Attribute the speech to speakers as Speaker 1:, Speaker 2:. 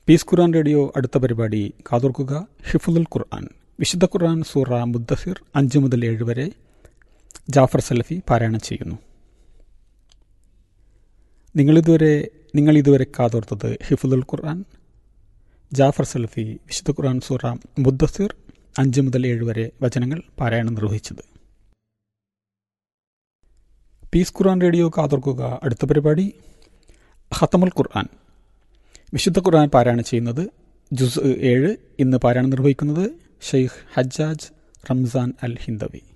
Speaker 1: piece ഖുർആൻ radio അടുത്ത പരിപാടി കാതോർക്കുക ഹിഫുദുൽ ഖുർആൻ വിശുദ്ധ ഖുർആൻ സൂറ മുദ്ദസിർ അഞ്ച് മുതൽ ഏഴ് വരെ ജാഫർ സലഫി പാരായണം ചെയ്യുന്നു നിങ്ങളിതുവരെ നിങ്ങൾ ഇതുവരെ കാതോർത്തത് ഹിഫുദുൽ ഖുർആൻ ജാഫർ സലഫി വിശുദ്ധ ഖുർആൻ സൂറ മുദ്ദസിർ അഞ്ച് മുതൽ ഏഴ് വരെ വചനങ്ങൾ പാരായണം നിർവഹിച്ചത് പീസ് ഖുർആൻ റേഡിയോ കാതോർക്കുക അടുത്ത പരിപാടി ഹത്തമുൽ ഖുർആൻ വിശുദ്ധ ഖുർആൻ പാരായണം ചെയ്യുന്നത് ജുസ് ഏഴ് ഇന്ന് പാരായണം നിർവഹിക്കുന്നത് ഷെയ്ഖ് ഹജ്ജാജ് റംസാൻ അൽ ഹിന്ദവി